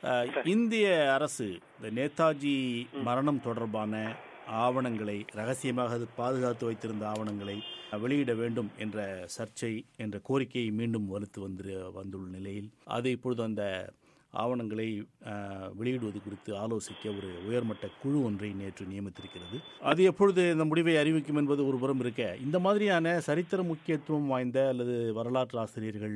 அஹ், இந்திய அரசு இந்த நேதாஜி மரணம் தொடர்பான ஆவணங்களை ரகசியமாக அது பாதுகாத்து வைத்திருந்த ஆவணங்களை வெளியிட வேண்டும் என்ற சர்ச்சை என்ற கோரிக்கையை மீண்டும் வலுத்து வந்து வந்துள்ள நிலையில் அது இப்பொழுது அந்த ஆவணங்களை அஹ், வெளியிடுவது குறித்து ஆலோசிக்க ஒரு உயர்மட்ட குழு ஒன்றை நேற்று நியமித்திருக்கிறது அது எப்பொழுது இந்த முடிவை அறிவிக்கும் என்பது ஒரு புறம் இருக்க இந்த மாதிரியான சரித்திர முக்கியத்துவம் வாய்ந்த அல்லது வரலாற்று ஆசிரியர்கள்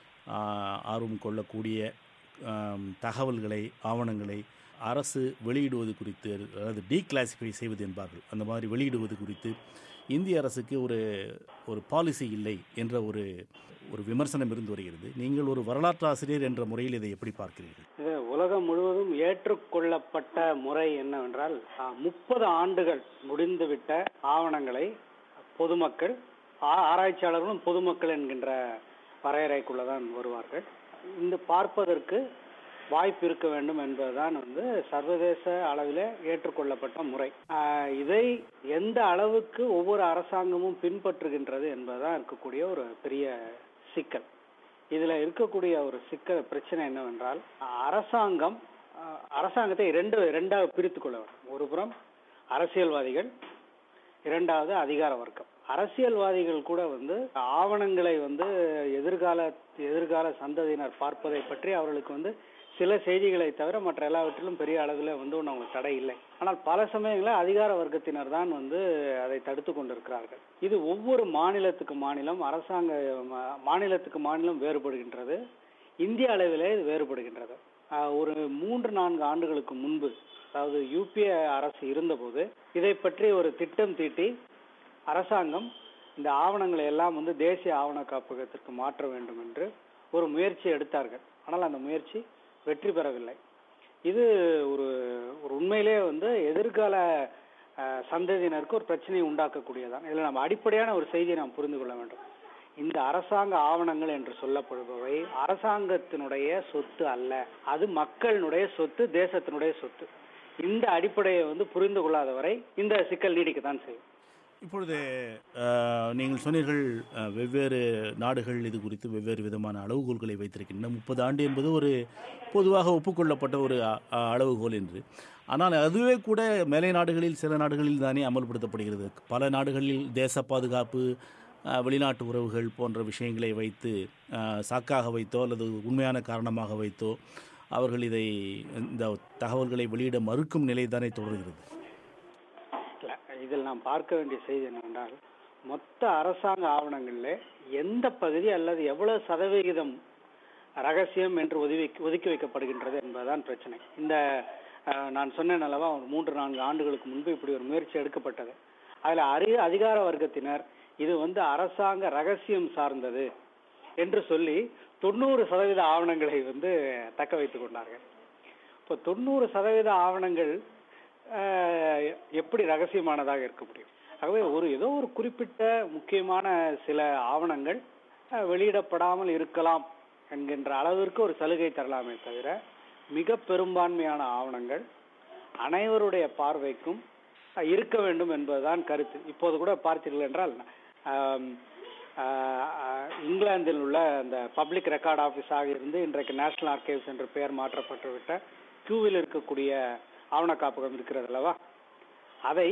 ஆஹ், ஆர்வம் கொள்ளக்கூடிய ஆம், தகவல்களை ஆவணங்களை அரசு வெளியிடுவது குறித்து அதாவது டீக்ளாசிஃபை செய்வது என்பார்கள் அந்த மாதிரி வெளியிடுவது குறித்து இந்திய அரசுக்கு ஒரு ஒரு பாலிசி இல்லை என்ற ஒரு ஒரு விமர்சனம் இருந்து வருகிறது நீங்கள் ஒரு வரலாற்று ஆசிரியர் என்ற முறையில் இதை எப்படி பார்க்கிறீர்கள் இது உலகம் முழுவதும் ஏற்றுக்கொள்ளப்பட்ட முறை என்னவென்றால் முப்பது ஆண்டுகள் முடிந்துவிட்ட ஆவணங்களை பொதுமக்கள் ஆ- ஆராய்ச்சியாளர்களும் பொதுமக்கள் என்கின்ற வரையறைக்குள்ளதான் வருவார்கள் இந்த பார்ப்பதற்கு வாய்ப்பு இருக்க வேண்டும் என்பதுதான் வந்து சர்வதேச அளவில் ஏற்றுக்கொள்ளப்பட்ட முறை ஆஹ் இதை எந்த அளவுக்கு ஒவ்வொரு அரசாங்கமும் பின்பற்றுகின்றது என்பதுதான் இருக்கக்கூடிய ஒரு பெரிய சிக்கல் இதுல இருக்கக்கூடிய ஒரு சிக்கல் பிரச்சனை என்னவென்றால் அரசாங்கம் அஹ், அரசாங்கத்தை ரெண்டு ரெண்டாக பிரித்துக் கொள்ள வேண்டும் ஒரு புறம் அரசியல்வாதிகள் இரண்டாவது அதிகார வர்க்கம் அரசியல்வாதிகள் கூட வந்து ஆவணங்களை வந்து எதிர்கால எதிர்கால சந்ததியினர் பார்ப்பதை பற்றி அவர்களுக்கு வந்து சில செய்திகளை தவிர மற்ற எல்லாவற்றிலும் பெரிய அளவில் வந்து ஒன்றும் அவங்களுக்கு தடை இல்லை ஆனால் பல சமயங்களில் அதிகார வர்க்கத்தினர் தான் வந்து அதை தடுத்து கொண்டிருக்கிறார்கள் இது ஒவ்வொரு மாநிலத்துக்கு மாநிலம் அரசாங்க ம- மாநிலத்துக்கு மாநிலம் வேறுபடுகின்றது இந்திய அளவிலே இது வேறுபடுகின்றது ஆஹ் ஒரு மூன்று நான்கு ஆண்டுகளுக்கு முன்பு அதாவது யூபிஏ அரசு இருந்தபோது இதை பற்றி ஒரு திட்டம் தீட்டி அரசாங்கம் இந்த ஆவணங்களை எல்லாம் வந்து தேசிய ஆவண காப்பகத்திற்கு மாற்ற வேண்டும் என்று ஒரு முயற்சி எடுத்தார்கள் ஆனால் அந்த முயற்சி வெற்றி பெறவில்லை இது ஒரு ஒரு உண்மையிலே வந்து எதிர்கால அஹ், சந்ததியினருக்கு ஒரு பிரச்சனையை உண்டாக்கக்கூடியதான் இதில் நம்ம அடிப்படையான ஒரு செய்தியை நாம் புரிந்து கொள்ள வேண்டும் இந்த அரசாங்க ஆவணங்கள் என்று சொல்லப்படுபவை அரசாங்கத்தினுடைய சொத்து அல்ல அது மக்களினுடைய சொத்து தேசத்தினுடைய சொத்து இந்த அடிப்படையை வந்து புரிந்து கொள்ளாதவரை இந்த சிக்கல் நீடிக்கத்தான் செய்யும் இப்பொழுது அஹ், நீங்கள் சொன்னீர்கள் அஹ், வெவ்வேறு நாடுகள் இது குறித்து வெவ்வேறு விதமான அளவுகோல்களை வைத்திருக்கின்றன முப்பது ஆண்டு என்பது ஒரு பொதுவாக ஒப்புக்கொள்ளப்பட்ட ஒரு அ- அ- அளவுகோல் என்று ஆனால் அதுவே கூட மேலை நாடுகளில் சில நாடுகளில் தானே அமல்படுத்தப்படுகிறது பல நாடுகளில் தேச பாதுகாப்பு அஹ், வெளிநாட்டு உறவுகள் போன்ற விஷயங்களை வைத்து அஹ், சாக்காக வைத்தோ அல்லது உண்மையான காரணமாக வைத்தோ அவர்கள் இதை இந்த தகவல்களை வெளியிட மறுக்கும் நிலை தானே தொடர்கிறது இல்ல, இதில் நாம் பார்க்க வேண்டிய செய்தி என்னவென்றால் மொத்த அரசாங்க ஆவணங்களில் எந்த பகுதி அல்லது எவ்வளவு சதவிகிதம் ரகசியம் என்று ஒதுக்கி ஒதுக்கி வைக்கப்படுகின்றது என்பதுதான் பிரச்சனை இந்த அஹ், நான் சொன்னேன் அல்லவா ஒரு மூன்று நான்கு ஆண்டுகளுக்கு முன்பு இப்படி ஒரு முயற்சி எடுக்கப்பட்டது அதில் அறி அதிகார வர்க்கத்தினர் இது வந்து அரசாங்க ரகசியம் சார்ந்தது என்று சொல்லி தொண்ணூறு சதவீத ஆவணங்களை வந்து தக்க வைத்துக் கொண்டார்கள் இப்போ தொண்ணூறு சதவீத ஆவணங்கள் அஹ், எப்படி ரகசியமானதாக இருக்க முடியும் ஆகவே ஒரு ஏதோ ஒரு குறிப்பிட்ட முக்கியமான சில ஆவணங்கள் அஹ், வெளியிடப்படாமல் இருக்கலாம் என்கின்ற அளவிற்கு ஒரு சலுகை தரலாமே தவிர மிக பெரும்பான்மையான ஆவணங்கள் அனைவருடைய பார்வைக்கும் அஹ், இருக்க வேண்டும் என்பதுதான் கருத்து இப்போது கூட பார்த்தீர்கள் என்றால் ஆம், ஆஹ், ஆஹ், இங்கிலாந்தில் உள்ள அந்த பப்ளிக் ரெக்கார்ட் ஆபீஸாக இருந்து இன்றைக்கு நேஷனல் ஆர்கைவ்ஸ் என்று பெயர் மாற்றப்பட்டுவிட்ட கியூவில் இருக்கக்கூடிய ஆவண காப்பகம் இருக்கிறது அல்லவா அதை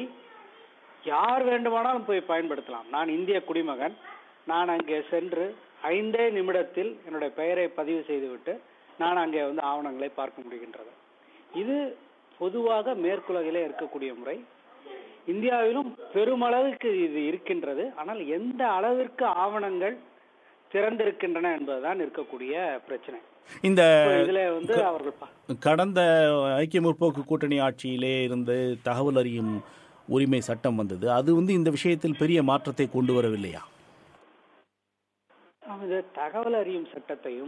யார் வேண்டுமானாலும் போய் பயன்படுத்தலாம் நான் இந்திய குடிமகன் நான் அங்கே சென்று ஐந்தே நிமிடத்தில் என்னுடைய பெயரை பதிவு செய்துவிட்டு நான் அங்கே வந்து ஆவணங்களை பார்க்க முடிகின்றது இது பொதுவாக மேற்குலகிலே இருக்கக்கூடிய முறை இந்தியாவிலும் பெருமளவுக்கு இது இருக்கின்றது ஆனால் எந்த அளவிற்கு ஆவணங்கள் திறந்திருக்கின்றன என்பதுதான் இருக்கக்கூடிய பிரச்சனை இந்த இப்ப இதுல வந்து அவர்கள் பா- கடந்த ஐக்கிய முற்போக்கு கூட்டணி ஆட்சியிலே இருந்து தகவல் அறியும் உரிமை சட்டம் வந்தது அது வந்து இந்த விஷயத்தில் பெரிய மாற்றத்தை கொண்டு வரவில்லையா நாம் இந்த தகவல் அறியும் சட்டத்தையும்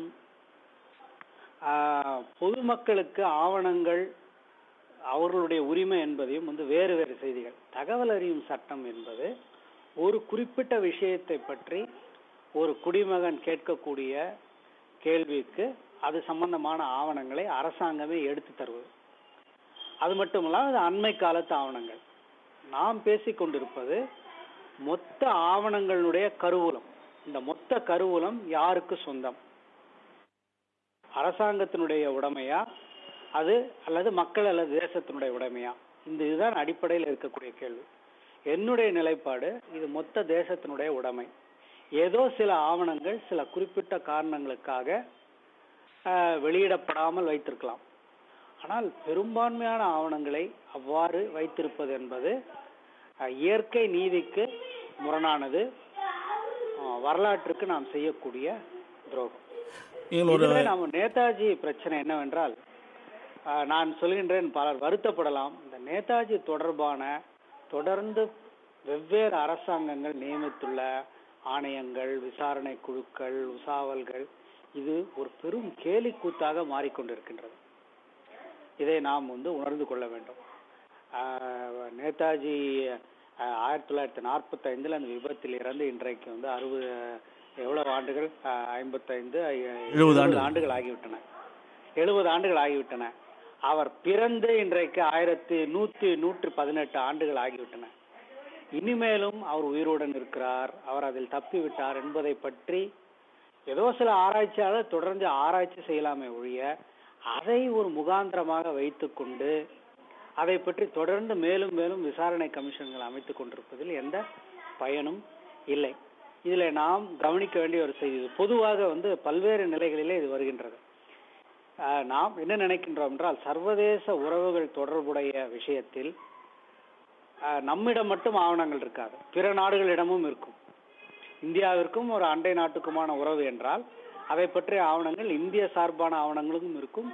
ஆஹ், பொதுமக்களுக்கு ஆவணங்கள் அவர்களுடைய உரிமை என்பதையும் வந்து வேறு வேறு செய்திகள் தகவல் அறியும் சட்டம் என்பது ஒரு குறிப்பிட்ட விஷயத்தை பற்றி ஒரு குடிமகன் கேட்கக்கூடிய கேள்விக்கு அது சம்பந்தமான ஆவணங்களை அரசாங்கமே எடுத்து தருவது அது மட்டுமல்லாமல் அது அண்மை காலத்து ஆவணங்கள் நாம் பேசிக் கொண்டிருப்பது மொத்த ஆவணங்களுடைய கருவூலம் இந்த மொத்த கருவூலம் யாருக்கு சொந்தம் அரசாங்கத்தினுடைய உடைமையா அது அல்லது மக்கள் அல்லது தேசத்தினுடைய உடைமையா இந்த இதுதான் அடிப்படையில் இருக்கக்கூடிய கேள்வி என்னுடைய நிலைப்பாடு இது மொத்த தேசத்தினுடைய உடைமை ஏதோ சில ஆவணங்கள் சில குறிப்பிட்ட காரணங்களுக்காக ஆஹ், வெளியிடப்படாமல் வைத்திருக்கலாம் ஆனால் பெரும்பான்மையான ஆவணங்களை அவ்வாறு வைத்திருப்பது என்பது அஹ், இயற்கை நீதிக்கு முரணானது அஹ், வரலாற்றுக்கு நாம் செய்யக்கூடிய துரோகம் நீங்கள் ஒரு இதுல நம்ம நேதாஜி பிரச்சனை என்னவென்றால் ஆஹ், நான் சொல்கின்றேன் பலர் வருத்தப்படலாம் இந்த நேதாஜி தொடர்பான தொடர்ந்து வெவ்வேறு அரசாங்கங்கள் நியமித்துள்ள ஆணையங்கள் விசாரணை குழுக்கள் உசாவல்கள் இது ஒரு பெரும் கேலி கூத்தாக மாறிக்கொண்டிருக்கின்றது இதை நாம் வந்து உணர்ந்து கொள்ள வேண்டும் ஆஹ், நேதாஜி ஆஹ், ஆயிரத்தி தொள்ளாயிரத்தி நாற்பத்தி ஐந்துல அந்த விபத்தில் இறந்து இன்றைக்கு வந்து அறுபது எவ்வளவு ஆண்டுகள் ஆஹ், ஐம்பத்தைந்து ஐ- எழுபது ஆண்டுகள். ஆண்டுகள் ஆகிவிட்டன எழுபது ஆண்டுகள் ஆகிவிட்டன அவர் பிறந்து இன்றைக்கு ஆயிரத்தி நூத்தி நூற்றி பதினெட்டு ஆண்டுகள் ஆகிவிட்டன இனிமேலும் அவர் உயிருடன் இருக்கிறார் அவர் அதில் தப்பி விட்டார் என்பதை பற்றி ஏதோ சில ஆராய்ச்சியாளர் தொடர்ந்து ஆராய்ச்சி செய்யலாமே ஒழிய அதை ஒரு முகாந்திரமாக வைத்துக்கொண்டு அதை பற்றி தொடர்ந்து மேலும் மேலும் விசாரணை கமிஷன்கள் அமைத்துக் கொண்டிருப்பதில் எந்த பயனும் இல்லை இதுல நாம் கவனிக்க வேண்டிய ஒரு செய்தி இது. பொதுவாக வந்து பல்வேறு நிலைகளிலே இது வருகின்றது ஆஹ் நாம் என்ன நினைக்கின்றோம் என்றால் சர்வதேச உறவுகள் தொடர்புடைய விஷயத்தில் ஆஹ் நம்மிடம் மட்டும் ஆவணங்கள் இருக்காது பிற நாடுகளிடமும் இருக்கும் இந்தியாவிற்கும் ஒரு அண்டை நாட்டுக்குமான உறவு என்றால் அதை பற்றிய ஆவணங்கள் இந்திய சார்பான ஆவணங்களும் இருக்கும்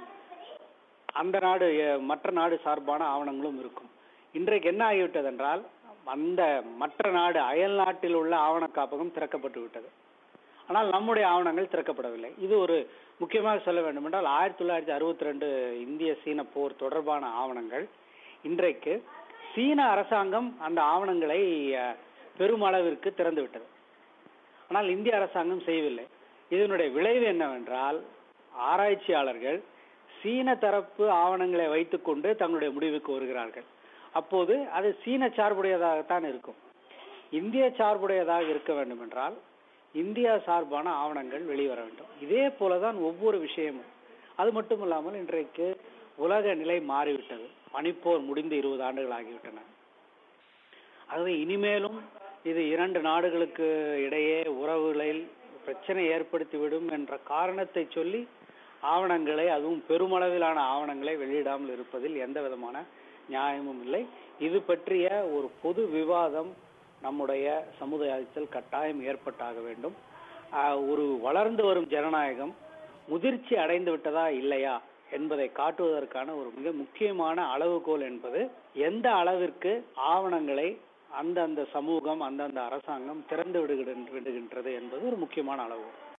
அந்த நாடு அஹ், மற்ற நாடு சார்பான ஆவணங்களும் இருக்கும் இன்றைக்கு என்ன ஆகிவிட்டது என்றால் அந்த மற்ற நாடு அயல் நாட்டில் உள்ள ஆவண காப்பகம் திறக்கப்பட்டு விட்டது ஆனால் நம்முடைய ஆவணங்கள் திறக்கப்படவில்லை இது ஒரு முக்கியமாக சொல்ல வேண்டும் என்றால் ஆயிரத்தி தொள்ளாயிரத்தி அறுபத்தி ரெண்டு இந்திய சீன போர் தொடர்பான ஆவணங்கள் இன்றைக்கு சீன அரசாங்கம் அந்த ஆவணங்களை அஹ், பெருமளவிற்கு திறந்து விட்டது ஆனால் இந்திய அரசாங்கம் செய்யவில்லை இதனுடைய விளைவு என்னவென்றால் ஆராய்ச்சியாளர்கள் சீன தரப்பு ஆவணங்களை வைத்துக்கொண்டு தங்களுடைய முடிவுக்கு வருகிறார்கள் அப்போது அது சீன சார்புடையதாகத்தான் இருக்கும் இந்திய சார்புடையதாக இருக்க வேண்டும் என்றால் இந்தியா சார்பான ஆவணங்கள் வெளிவர வேண்டும் இதே போலதான் ஒவ்வொரு விஷயமும் அது மட்டும் இல்லாமல் இன்றைக்கு உலக நிலை மாறிவிட்டது பனிப்போர் முடிந்து இருபது ஆண்டுகள் ஆகிவிட்டன ஆகவே இனிமேலும் இது இரண்டு நாடுகளுக்கு இடையே உறவுகளில் பிரச்சனை ஏற்படுத்திவிடும் என்ற காரணத்தை சொல்லி ஆவணங்களை அதுவும் பெருமளவிலான ஆவணங்களை வெளியிடாமல் இருப்பதில் எந்த விதமான நியாயமும் இல்லை இது பற்றிய ஒரு பொது விவாதம் நம்முடைய சமுதாயத்தில் கட்டாயம் ஏற்பட்டாக வேண்டும் ஆஹ் ஒரு வளர்ந்து வரும் ஜனநாயகம் முதிர்ச்சி அடைந்து விட்டதா இல்லையா என்பதை காட்டுவதற்கான ஒரு மிக முக்கியமான அளவுகோல் என்பது எந்த அளவிற்கு ஆவணங்களை அந்தந்த சமூகம் அந்தந்த அரசாங்கம் திறந்து விடுகின்ற விடுகின்றது என்பது ஒரு முக்கியமான அளவு